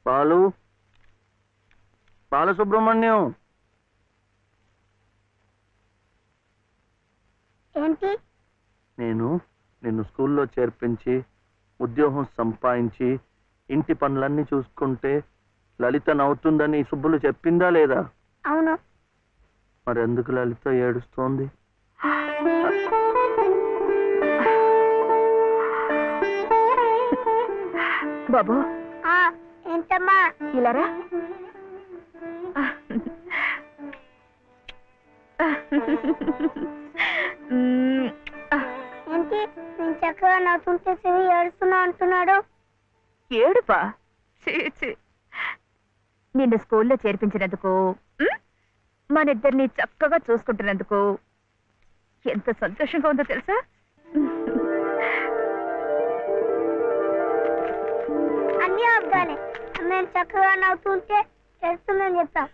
బాలు బాలసుబ్రహ్మణ్యం ఏంటి నేను నిన్ను స్కూల్లో చేర్పించి ఉద్యోగం సంపాదించి ఇంటి పనులన్నీ చూసుకుంటే లలిత నవ్వుతుందని సుబ్బులు చెప్పిందా లేదా అవును మరి ఎందుకు లలిత ఏడుస్తోంది బాబు ఆ ఏంటమ్మా ఇలారా మ్మ్. ఏంటి నేను చక్కగా నవ్వుతుంటే చెవి ఏడుస్తున్నా అంటున్నాడు ఏడుపా ఛీ, ఛీ. నిన్ను స్కూల్లో చేర్పించినందుకు మ్? మన ఇద్దరిని చక్కగా చూసుకుంటున్నందుకు ఎంత సంతోషంగా ఉందో తెలుసా అన్నీ అబ్బాలే నేను చక్కగా నవ్వుతుంటే ఏడుస్తుందని చెప్తాం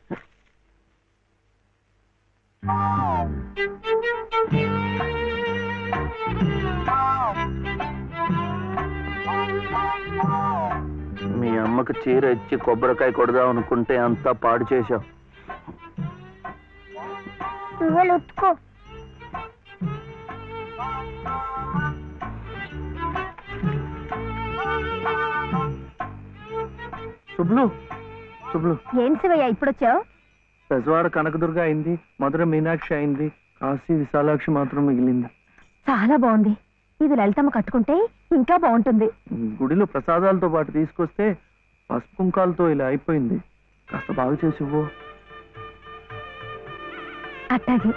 మీ అమ్మకు చీర ఇచ్చి కొబ్బరికాయ కొడదాం అనుకుంటే అంతా పాడు చేశావు నువ్వే ఉత్తుకో శుభ్లు శుభ్లు ఏం శివయ్య ఇప్పుడొచ్చావు పెజవాడ కనకదుర్గ అయింది మధుర మీనాక్షి అయింది కాశీ విశాలాక్షి మాత్రం మిగిలింది చాలా బాగుంది ఇది లలితమ్మ కట్టుకుంటే ఇంకా బాగుంటుంది గుడిలో ప్రసాదాలతో పాటు తీసుకొస్తే పసుపు కుంకాలతో ఇలా అయిపోయింది కాస్త బాగు చేసి ఇవ్వు అట్టాగే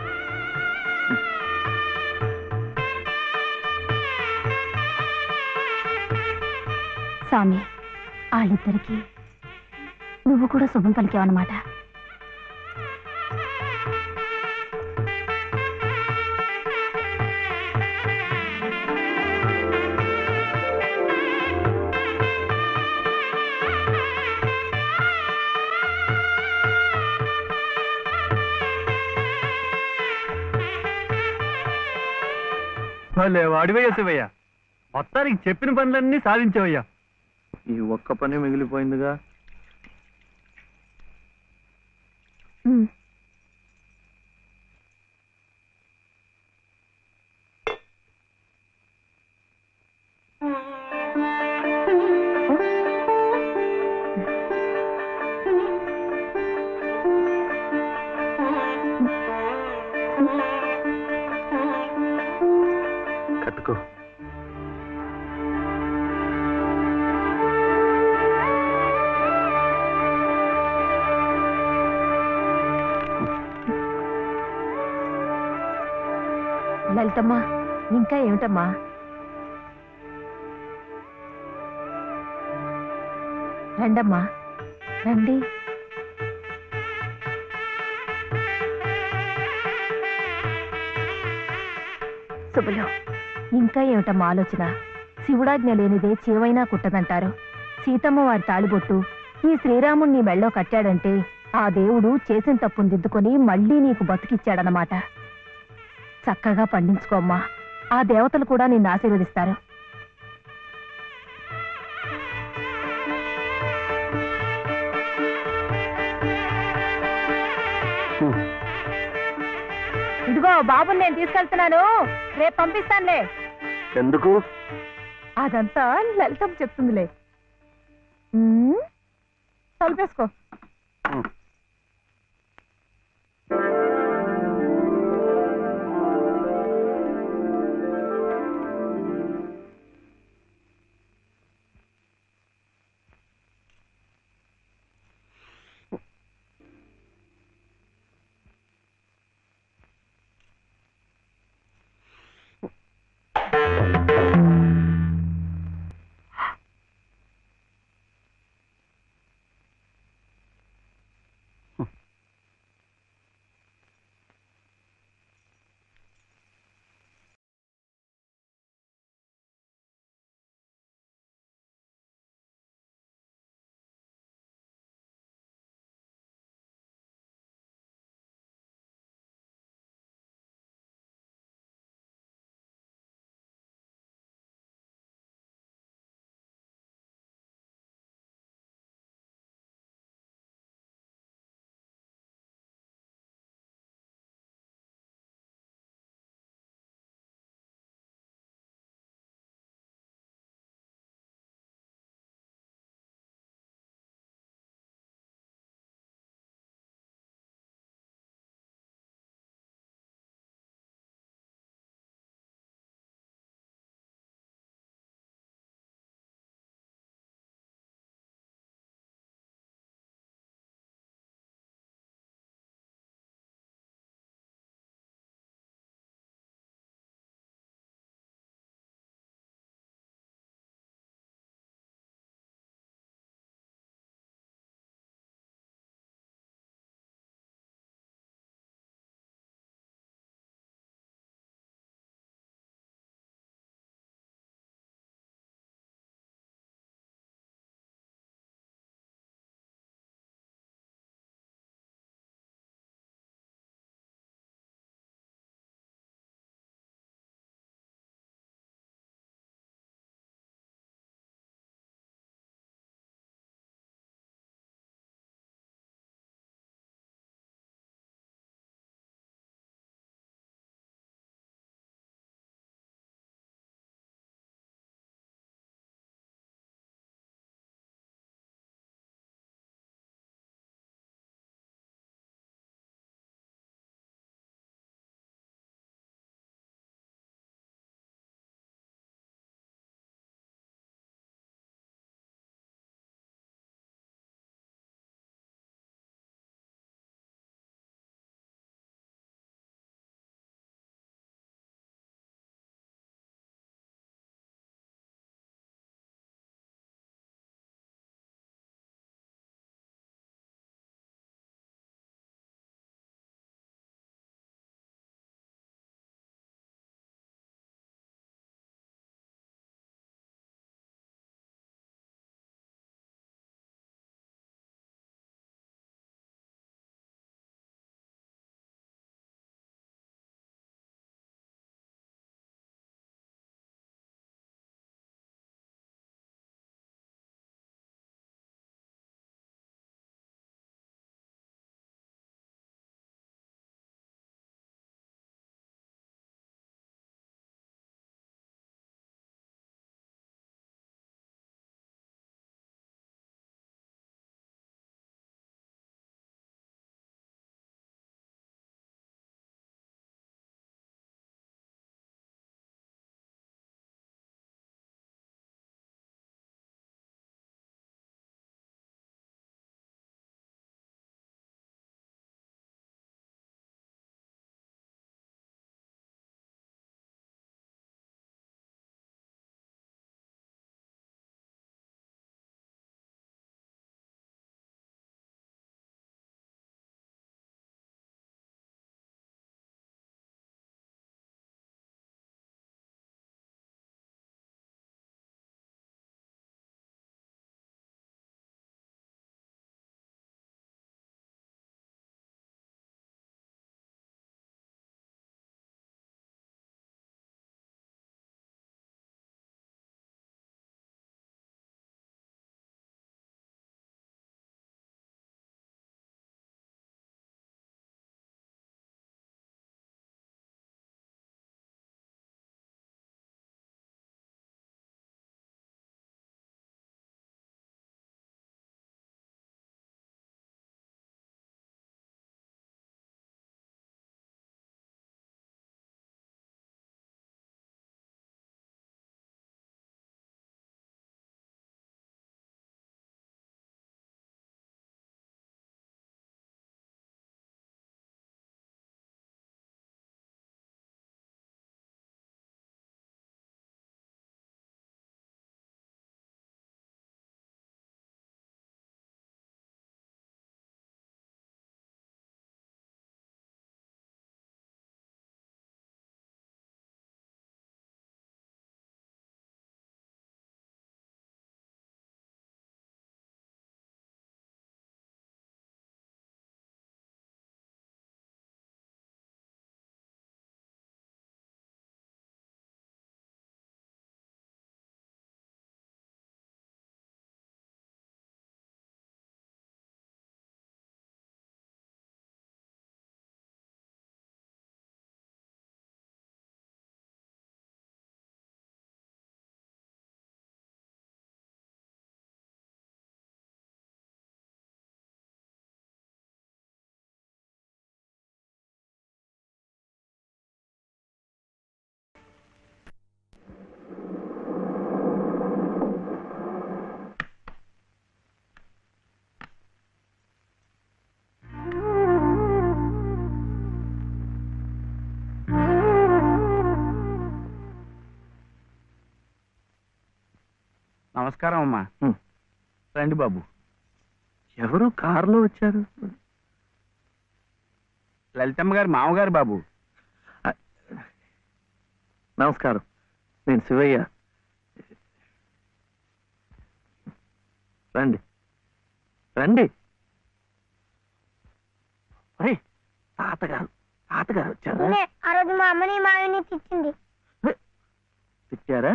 స్వామి వాళ్ళిద్దరికి నువ్వు కూడా శుభం పలికావన్నమాట భలే వాడివయ్యా శివయ్య మొత్తానికి చెప్పిన పనులన్నీ సాధించావయ్యా ఈ ఒక్క పని మిగిలిపోయిందిగా ఉమ్. కట్టుకో లలితమ్మా ఇంకా ఏమిటమ్మా రండమ్మా రండి శుభలో ఇంకా ఏమిటమ్మా ఆలోచన శివుడాజ్ఞ లేనిదే చేవైనా కుట్టదంటారు సీతమ్మ వారి తాళిబొట్టు ఈ శ్రీరాముణ్ణి మెళ్ళో కట్టాడంటే ఆ దేవుడు చేసిన తప్పును దిద్దుకొని మళ్ళీ నీకు బతికిచ్చాడనమాట చక్కగా పండించుకోమ్మా ఆ దేవతలు కూడా నిన్ను ఆశీర్వదిస్తారు హ్మ్. ఇదిగో బాబుని నేను తీసుకెళ్తున్నాను రేపు పంపిస్తానులే ఎందుకు అదంతా లలితం చెప్తుందిలే ఉమ్, తలుపేసుకో హ్మ్. నమస్కారం అమ్మా హ్మ్. రండి బాబు ఎవరు కారులో వచ్చారు లలితమ్మ గారు మామగారు బాబు నమస్కారం నేను శివయ్య రండి రండి ఒరేయ్, తాతగారు తాతగారు వచ్చారా నేనే ఆ రోజు మా అమ్మని మావిని తిట్టింది తిట్టారా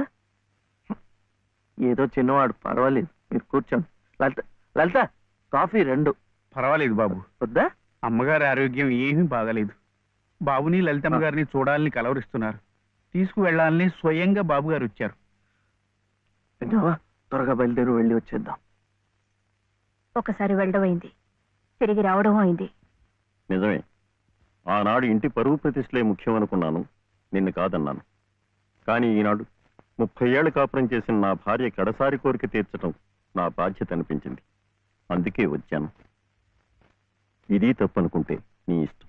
ఏదో చిన్నవాడు పర్వాలేదు మీరు కూర్చోండి లలిత లలిత కాఫీ రెండు పర్వాలేదు బాబు వద్దా అమ్మగారి ఆరోగ్యం ఏమీ బాగలేదు బాబుని లలితమ్మ గారిని చూడాలని కలవరిస్తున్నారు తీసుకువెళ్ళాలని స్వయంగా బాబు గారు వచ్చారు విన్నావా త్వరగా బయలుదేరి వెళ్ళి వచ్చేద్దాం ఒకసారి వెళ్ళడం అయింది తిరిగి రావడం అయింది నిజమే ఆనాడు ఇంటి పరువు ప్రతిష్టలే ముఖ్యం అనుకున్నాను నిన్ను కాదన్నాను కానీ ఈనాడు ముప్పై ఏళ్ళు కాపురం చేసిన నా భార్య కడసారి కోరిక తీర్చడం నా బాధ్యత అనిపించింది అందుకే వచ్చాను ఇది తప్పనుకుంటే నీ ఇష్టం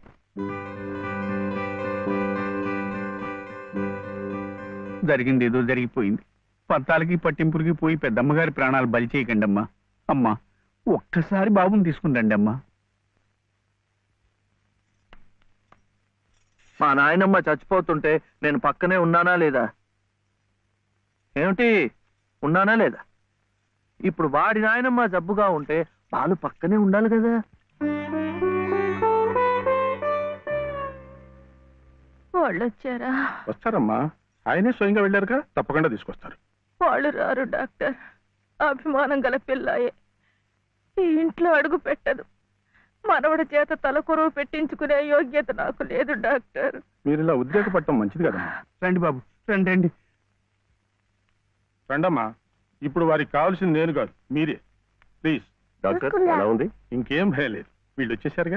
జరిగింది ఏదో జరిగిపోయింది పంతాలకి పట్టింపులకి పోయి పెద్దమ్మగారి ప్రాణాలు బలి చేయకండి అమ్మా అమ్మా ఒక్కసారి బాబుని తీసుకుని రండి అమ్మా మా నాయనమ్మ చచ్చిపోతుంటే నేను పక్కనే ఉన్నానా లేదా ఏమిటి ఉన్నానా లేదా ఇప్పుడు వాడి నాయనమ్మ జబ్బుగా ఉంటే వాళ్ళు పక్కనే ఉండాలి కదా వాళ్ళు వచ్చారా వస్తారమ్మా ఆయనే స్వయంగా వెళ్ళారుగా తప్పకుండా తీసుకొస్తారు వాళ్ళు రారు డాక్టర్ అభిమానం గల పిల్లాయే ఈ ఇంట్లో అడుగు పెట్టదు మనవడి చేత తలకొరువు పెట్టించుకునే యోగ్యత నాకు లేదు డాక్టర్ మీరు ఇలా ఉద్రేకపడటం మంచిది కదమ్మా రండి బాబు రండి రండి రండమ్మా ఇప్పుడు వారికి కావాల్సింది నేను కాదు మీరే ప్లీజ్ డాక్టర్, చూసుకుందా? ఎలా ఉంది ఇంకేం భయం లేదు వీళ్ళు వచ్చేసారుగా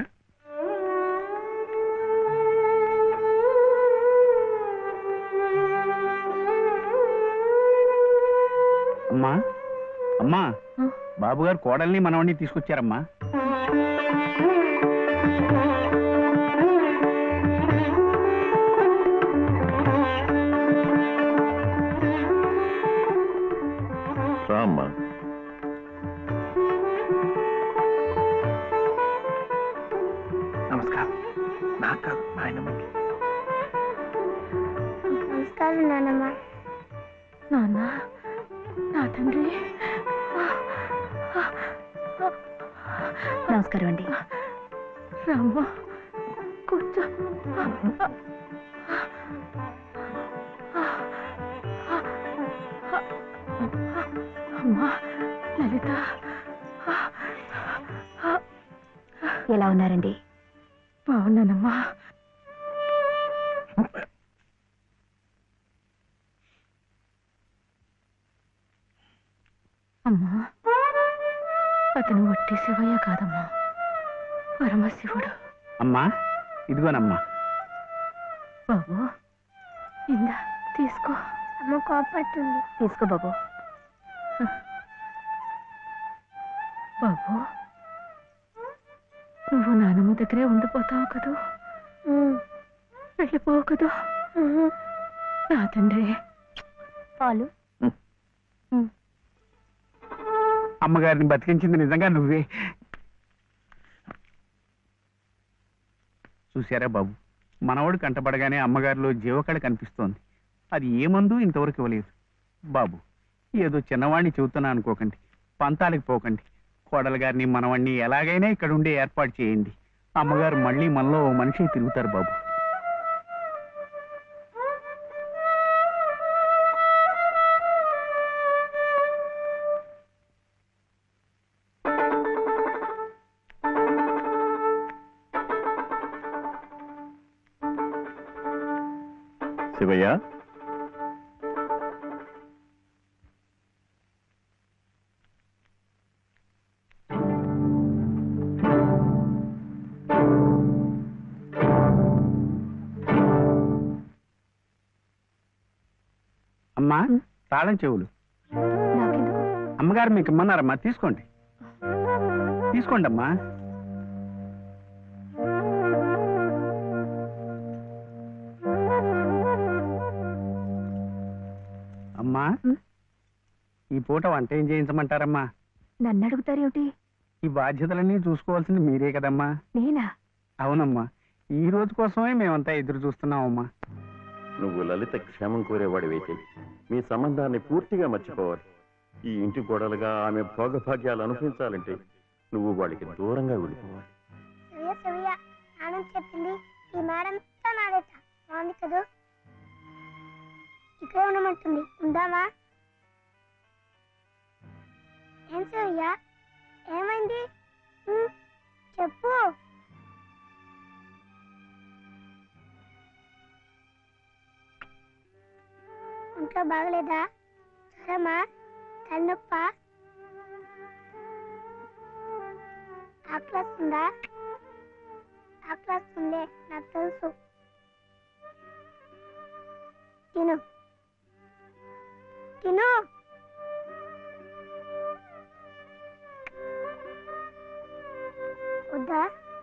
అమ్మా అమ్మా ఆ? బాబు గారు కోడల్ని మనవడిని తీసుకొచ్చారమ్మా రామ్మా నమస్కారం నాకు కాదు నాయనమ్మకి నమస్కారం నాన్నమ్మ నాన్న నా తండ్రి నమస్కారం అండి రామ్మ కూర్చో అమ్మా లలిత ఎలా ఉన్నారండి బాగున్నానమ్మా అమ్మా అతను వట్టి శివయ్య కాదమ్మా పరమశివుడు అమ్మా ఇదిగోనమ్మా బాబు ఇందా తీసుకో అమ్మ కోపడుతుంది తీసుకో బాబు బాబు నువ్వు నానమ్మ దగ్గరే ఉండిపోతావు కదూ ఉమ్, వెళ్ళిపోవు కదూ ఉహు. నా తండ్రి పాలు అమ్మగారిని బతికించింది నిజంగా నువ్వే చూశారా బాబు మనవడు కంటపడగానే అమ్మగారిలో జీవకళ కనిపిస్తోంది అది ఏ మందు ఇంతవరకు ఇవ్వలేదు బాబు ఏదో చిన్నవాడిని చెబుతున్నా అనుకోకండి పంతాలకు పోకండి కోడలు గారిని మనవాడిని ఎలాగైనా ఇక్కడ ఉండే ఏర్పాటు చేయండి అమ్మగారు మళ్ళీ మనలో ఓ మనిషి తిరుగుతారు బాబు శివయ్య అమ్మా ఉం? తాళం చెవులు నాకెందుకు అమ్మగారు మీకు ఇమ్మన్నారమ్మా తీసుకోండి తీసుకోండి అమ్మా అమ్మా ఉం? ఈ పూట వంట ఏం చేయించమంటారమ్మా నన్ను అడుగుతారేమిటి ఈ బాధ్యతలన్నీ చూసుకోవాల్సింది మీరే కదమ్మా నేనా అవునమ్మా ఈ రోజు కోసమే మేమంతా ఎదురు చూస్తున్నామమ్మా నువ్వు లలిత క్షేమం కోరేవాడివైతే మీ సంబంధాన్ని పూర్తిగా మర్చిపోవాలి ఈ ఇంటి గోడలుగా ఆమె భోగభాగ్యాలు అనుభవించాలంటే నువ్వు వాడికి దూరంగా వెళ్ళిపోవాలి సవ్య సవ్య నాన్న చెప్పింది ఈ మేడం అంతా నాదేట బాగుంది కదూ ఇక్కడే ఉండమంటుంది ఉందామా ఏం సవ్య ఏమైంది ఉమ్, చెప్పు ఒంట్లో బాగలేదా జ్వరమా తలనొప్పా ఆకలిస్తుందా ఆకలిస్తుందే నాకు తెలుసు తిను తిను వద్దా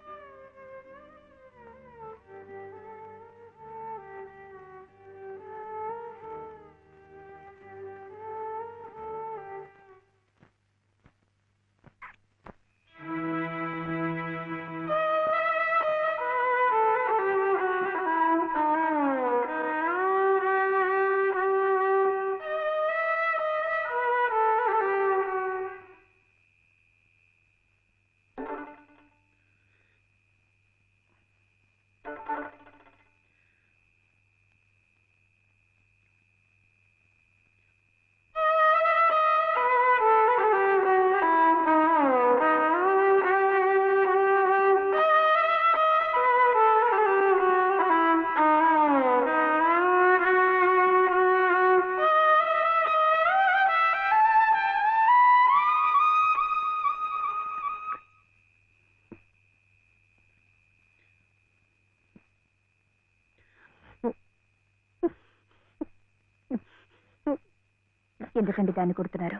ఎందుకండి దాన్ని కొడుతున్నారు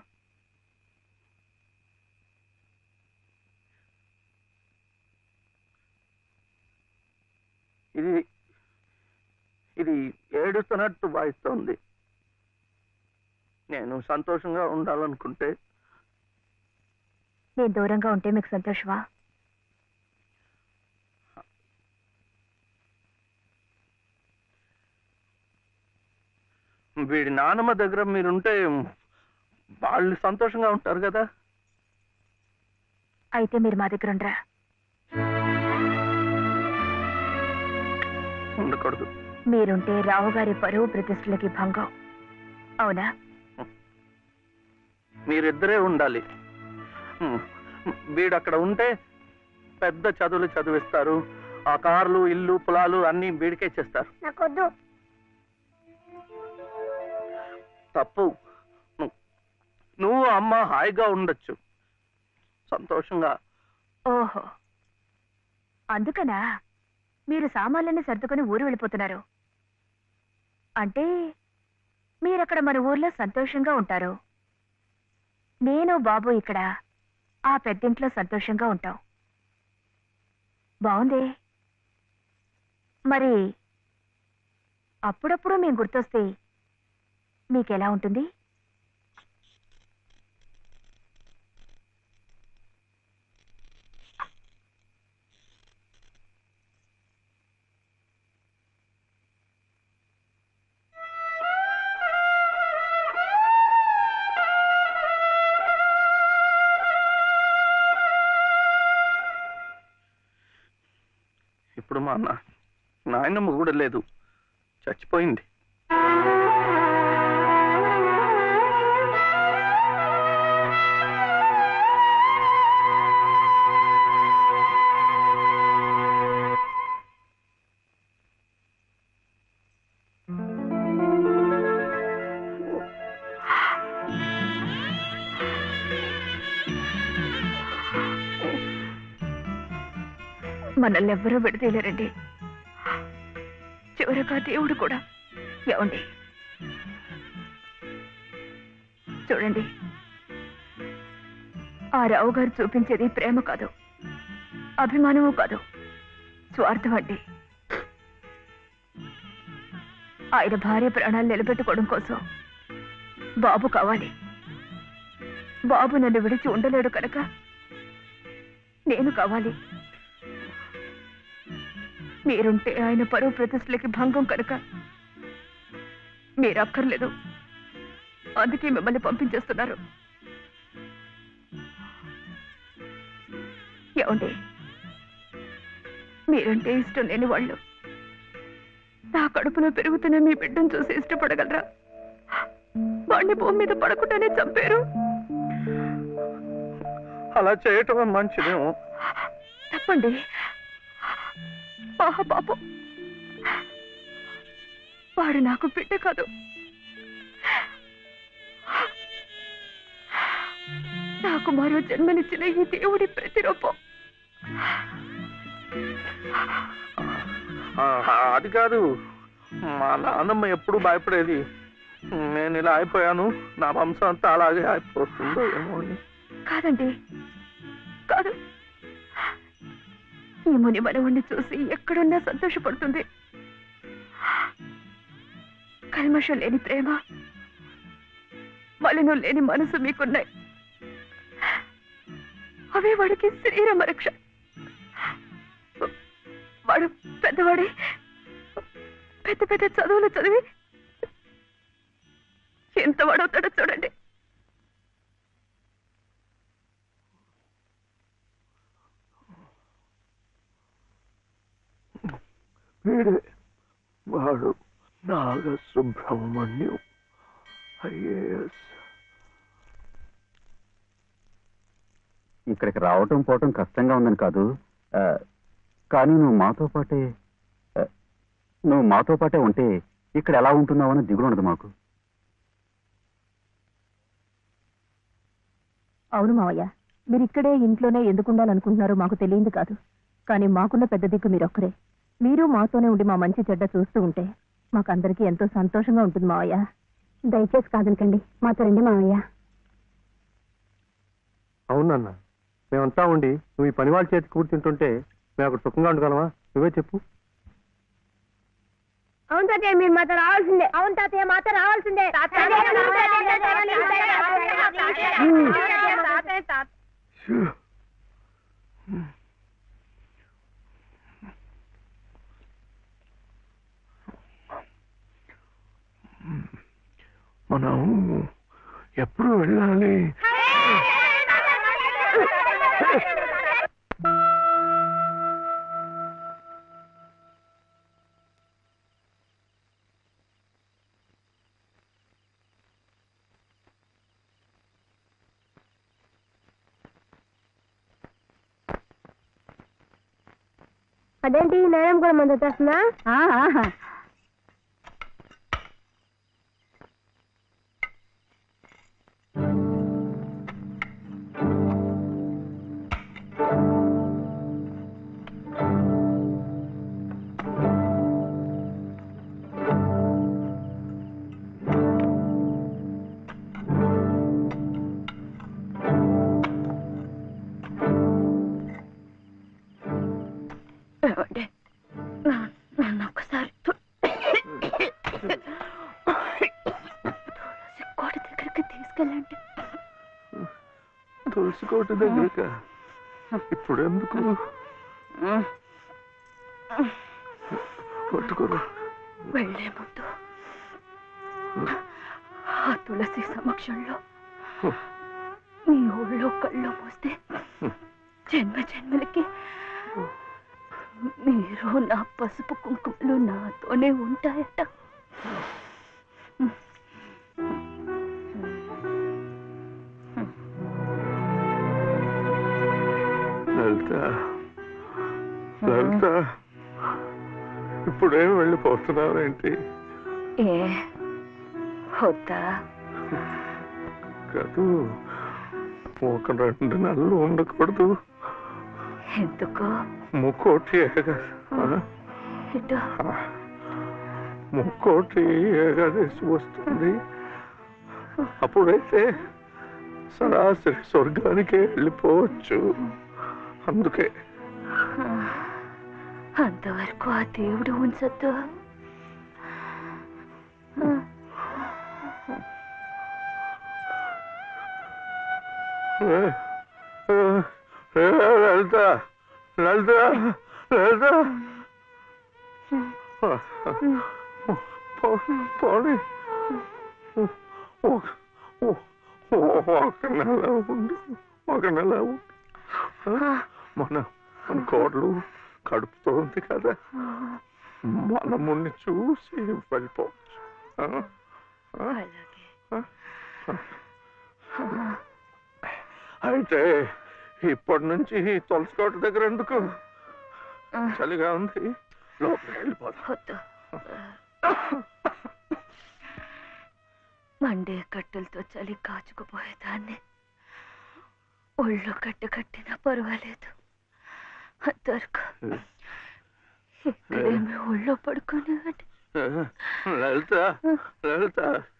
ఇది ఇది ఏడుస్తున్నట్టు వాయిస్తోంది నేను సంతోషంగా ఉండాలనుకుంటే నేను దూరంగా ఉంటే మీకు సంతోషమా వీడి నానమ్మ దగ్గర మీరుంటే వాళ్ళు సంతోషంగా ఉంటారు కదా అయితే మీరు మా దగ్గర ఉండరా ఉండకూడదు మీరుంటే రావుగారి పరువు ప్రతిష్టలకి భంగం అవునా మీరిద్దరే ఉండాలి హ్మ్. వీడు అక్కడ ఉంటే పెద్ద చదువులు చదివిస్తారు ఆ కార్లు ఇల్లు పొలాలు అన్ని వీడికే చేస్తారు నాకొద్దు తప్పు ను- నువ్వు అమ్మ హాయిగా ఉండొచ్చు సంతోషంగా ఓహో అందుకనా మీరు సామాన్లన్నీ సర్దుకొని ఊరు వెళ్ళిపోతున్నారు అంటే మీరక్కడ మన ఊర్లో సంతోషంగా ఉంటారు నేను బాబు ఇక్కడ ఆ పెద్దింట్లో సంతోషంగా ఉంటాం బాగుంది మరి అప్పుడప్పుడు మేము గుర్తొస్తే మీకెలా ఉంటుంది ఇప్పుడు మా నా నాయనమ్మ కూడా లేదు చచ్చిపోయింది మనల్ని ఎవ్వరూ విడదీయలేరండి చివరగా దేవుడు కూడా ఏమండి చూడండి ఆ రావు గారు చూపించేది ప్రేమ కాదు అభిమానము కాదు స్వార్థం అండి ఆయన భార్య ప్రాణాలు నిలబెట్టుకోవడం కోసం బాబు కావాలి బాబు నన్ను విడిచి ఉండలేడు కనుక నేను కావాలి మీరుంటే ఆయన పరువు ప్రతిష్టలకి భంగం కనుక మీరు అక్కర్లేదు అందుకే మిమ్మల్ని పంపించేస్తున్నారు ఏమండి మీరంటే ఇష్టం లేని వాళ్ళు నా కడుపులో పెరుగుతున్న మీ బిడ్డను చూసి ఇష్టపడగలరా వాడిని భూమి మీద పడకుండానే చంపారు అలా చేయటం మంచిదేమో తప్పండి ఆహా పాపం వాడు నాకు బిడ్డ కాదు నాకు మరో జన్మనిచ్చిన ఈ దేవుడి ప్రతిరూపం ఆ, అది కాదు మా నాన్నమ్మ ఎప్పుడు భయపడేది నేను ఇలా అయిపోయాను నా వంశం అంతా అలాగే అయిపోతుందో ఏమో అని కాదండి కాదు ఈ ముని మనవుణ్ణి చూసి ఎక్కడున్నా సంతోషపడుతుంది కల్మషం లేని ప్రేమ మలినం లేని మనసు మీకున్నాయి అవే వాడికి శ్రీరమ రక్ష వాడు పెద్దవాడి పెద్ద పెద్ద చదువులు చదివి ఎంత వాడవుతాడో చూడండి వీడే వాడు నాగ సుబ్రహ్మణ్యం ఐఏఎస్ ఇక్కడికి రావటం పోవటం కష్టంగా ఉందని కాదు ఆ, కానీ నువ్వు మాతో పాటే ఆ, నువ్వు మాతో పాటే ఉంటే ఇక్కడ ఎలా ఉంటున్నావు అని దిగులు ఉండదు మాకు అవును మావయ్య మీరు ఇక్కడే ఇంట్లోనే ఎందుకు ఉండాలనుకుంటున్నారో మాకు తెలియదు కాదు కానీ మాకున్న పెద్ద దిక్కు మీరొక్కరే మీరు మాతోనే ఉండి మా మంచి చెడ్డ చూస్తూ ఉంటే మాకందరికీ ఎంతో సంతోషంగా ఉంటుంది మావయ్య దయచేసి కాదనకండి మాతో రండి మావయ్య అవునన్న మేమంతా ఉండి నువ్వు ఈ పని వాళ్ళ చేతి కూర్చుంటుంటే మేము అక్కడ సుఖంగా ఉండగలమా నువ్వే చెప్పు అవును తాతయ్య మీరు మాతో రావాల్సిందే అవును తాతయ్య మాతో రావాల్సిందే మనం ఎప్పుడు వెళ్ళాలి అదేంటి నేరం కూడా మంది వచ్చేస్తుందా ఏమండి? నా- నన్ను ఒక్కసారి తు- తులసి కోట దగ్గరికి తీసుకెళ్ళండి తులసి కోట దగ్గర ఇప్పుడు ఎందుకు పట్టుకోరు వెళ్లే ముందు ఆ తులసి సమక్షంలో నీ ఊళ్ళో కళ్ళు మూస్తే జన్మ జన్మలకి మీరు నా పసుపు కుంకుమలు నాతోనే ఉంటాయట లలిత లలిత ఇప్పుడేం వెళ్ళిపోతున్నావేంటి ఏ వద్దా కాదు ఒక రెండు నెలలు ఉండకూడదు ఎందుకు ముక్కోటి ఏగా ఇటు ముక్కోటి ఏకాదశి వస్తుంది అప్పుడైతే సరాసరి స్వర్గానికే వెళ్ళిపోవచ్చు అందుకే అంతవరకు ఆ దేవుడు ఉంచొద్దు లలిత లలిత లలిత పోనీ ఒక నెల ఉండు ఒక నెల ఉండు మన మన కోడలు కడుపుతో ఉంది కదా మనముని చూసి వెళ్ళిపోవచ్చు ఆ? ఆ? అయితే ఇప్పటి నుంచి ఈ తులసి కోట దగ్గర ఎందుకు చలిగా ఉంది లోపలికి వెళ్ళిపోదాం వద్దు మండే కట్టెలతో చలి కాచుకుపోయేదాన్ని ఒళ్ళు కట్టు కట్టినా పర్వాలేదు అంతవరకు ఇక్కడేమి ఒళ్ళో పడుకునేవాడి లలిత లలిత